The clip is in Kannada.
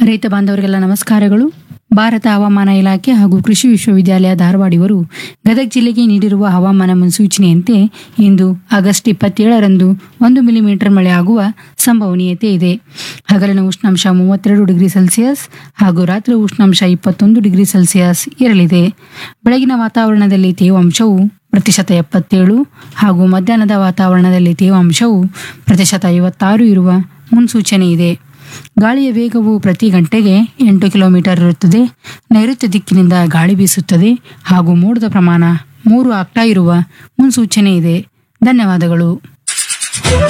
ರೈತ ಬಾಂಧವರಿಗೆಲ್ಲ ನಮಸ್ಕಾರಗಳು ಭಾರತ ಹವಾಮಾನ ಇಲಾಖೆ ಹಾಗೂ ಕೃಷಿ ವಿಶ್ವವಿದ್ಯಾಲಯ ಧಾರವಾಡ ಇವರು ಗದಗ ಜಿಲ್ಲೆಗೆ ನೀಡಿರುವ ಹವಾಮಾನ ಮುನ್ಸೂಚನೆಯಂತೆ ಇಂದು ಆಗಸ್ಟ್ ಇಪ್ಪತ್ತೇಳರಂದು ಒಂದು ಮಿಲಿಮೀಟರ್ ಮಳೆ ಆಗುವ ಸಂಭವನೀಯತೆ ಇದೆ ಹಗಲಿನ ಉಷ್ಣಾಂಶ ಮೂವತ್ತೆರಡು ಡಿಗ್ರಿ ಸೆಲ್ಸಿಯಸ್ ಹಾಗೂ ರಾತ್ರಿ ಉಷ್ಣಾಂಶ ಇಪ್ಪತ್ತೊಂದು ಡಿಗ್ರಿ ಸೆಲ್ಸಿಯಸ್ ಇರಲಿದೆ ಬೆಳಗಿನ ವಾತಾವರಣದಲ್ಲಿ ತೇವಾಂಶವು ಪ್ರತಿಶತ ಎಪ್ಪತ್ತೇಳು ಹಾಗೂ ಮಧ್ಯಾಹ್ನದ ವಾತಾವರಣದಲ್ಲಿ ತೇವಾಂಶವು ಪ್ರತಿಶತ ಐವತ್ತಾರು ಇರುವ ಮುನ್ಸೂಚನೆ ಇದೆ ಗಾಳಿಯ ವೇಗವು ಪ್ರತಿ ಗಂಟೆಗೆ ಎಂಟು ಕಿಲೋಮೀಟರ್ ಇರುತ್ತದೆ ನೈಋತ್ಯ ದಿಕ್ಕಿನಿಂದ ಗಾಳಿ ಬೀಸುತ್ತದೆ ಹಾಗೂ ಮೋಡದ ಪ್ರಮಾಣ ಮೂರು ಆಗ್ತಾ ಇರುವ ಮುನ್ಸೂಚನೆ ಇದೆ ಧನ್ಯವಾದಗಳು